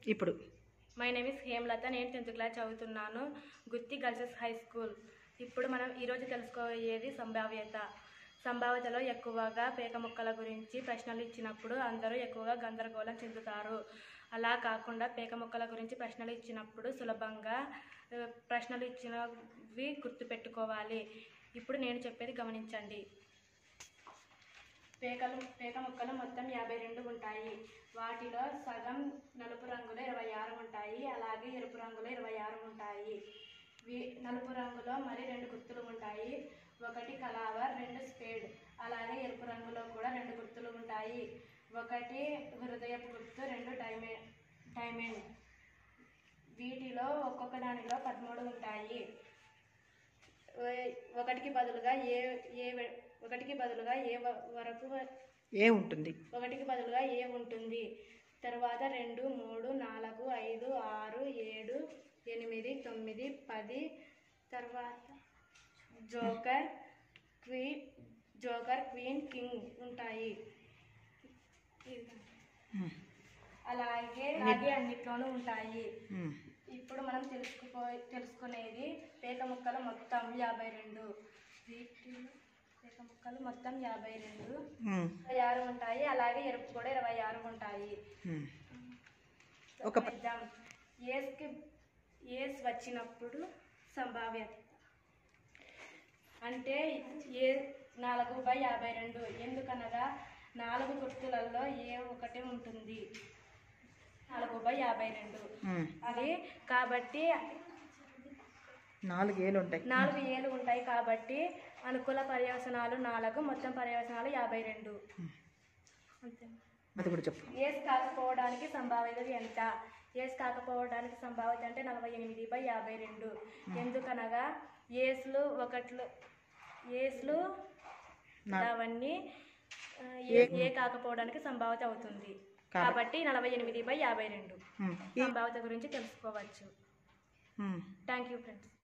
ఇప్పుడు my name is Hemalatha నేను tenth class చదువుతున్నాను గుత్తి గర్ల్సెస్ హై స్కూల్ ఇప్పుడు మనం ఈరోజు తెలుసుకోబోయేది సంభావ్యత సంభావ్యతలో ఎక్కువగా పేక ముక్కల గురించి ప్రశ్నలు ఇచ్చినప్పుడు అందరూ ఎక్కువగా గందరగోళం చెందుతారు అలా కాకుండా పేక ముక్కల గురించి ప్రశ్నలు ఇచ్చినప్పుడు సులభంగా ఆ, ప్రశ్నలు ఇచ్చినవి గుర్తుపెట్టుకోవాలి ఇప్పుడు నేను చెప్పేది గమనించండి పేకలు పేక ముక్కలు మొత్తం యాభై రెండు ఉంటాయి వాటిలో సగం నలుపు రంగులో ఇరవై ఆరు ఉంటాయి అలాగే ఎరుపు రంగులో ఇరవై ఆరు ఉంటాయి వి- నలుపు రంగులో మరి రెండు గుర్తులు ఉంటాయి ఒకటి కలావర్ రెండు స్పేడ్ అలాగే ఎరుపు రంగులో కూడా రెండు గుర్తులు ఉంటాయి ఒకటి హృదయపు గుర్తు రెండు డైమే డైమండ్ వీటిలో ఒక్కొక్క దానిలో పదమూడు ఉంటాయి ఓ- ఒకటికి బదులుగా ఏ ఏ వె- ఒకటికి బదులుగా ఏ వ- వరకు వ- ఏ ఉంటుంది ఒకటికి బదులుగా ఏ ఉంటుంది తర్వాత రెండు మూడు నాలుగు ఐదు ఆరు ఏడు ఎనిమిది తొమ్మిది పది తర్వాత joker queen joker queen king ఉంటాయి ఉమ్, అలాగే అలాగే అన్నిట్లోనూ ఉంటాయి ఉమ్, ఇప్పుడు మనం తెలుసుకుపో తెలుసుకునేది పేక ముక్కలు మొత్తం యాభై రెండు వీటిలో పేక ముక్కలు మొత్తం యాభై రెండు ఉమ్, ఇరవై ఆరు ఉంటాయి అలాగే ఎరుపు కూడా ఇరవై ఆరు ఉంటాయి ఉమ్. ఒక ప- పెద్దాం ఏస్కి ఏస్ వచ్చినప్పుడు సంభావ్యత అంటే ఏ నాలుగు బై యాభై రెండు ఎందుకనగా నాలుగు గుర్తులలో ఏ ఒకటి ఉంటుంది నాలుగు బై యాభై రెండు ఉమ్. అది కాబట్టి నాలుగు ఏళ్ళు ఉంటాయి నాలుగు ఏళ్ళు ఉంటాయి కాబట్టి అనుకూల పర్యవసనాలు నాలుగు మొత్తం పర్యవసనాలు యాభై రెండు అంతే అది కూడా చెప్పు ఏస్ కాకపోవడానికి సంభావ్యత ఎంత ఏస్ కాకపోవడానికి సంభావ్యత అంటే నలభై ఎనిమిది బై యాభై రెండు ఎందుకనగా ఏస్లు ఒకట్లు ఏస్లు నా- అవన్నీ ఆ, ఏ ఏ కాకపోవడానికి సంభావ్యత అవుతుంది కాబట్టి నలభై ఎనిమిది బై యాభై రెండు ఉమ్, ఈ- సంభావ్యత గురించి తెలుసుకోవచ్చు ఉమ్. Thank you friends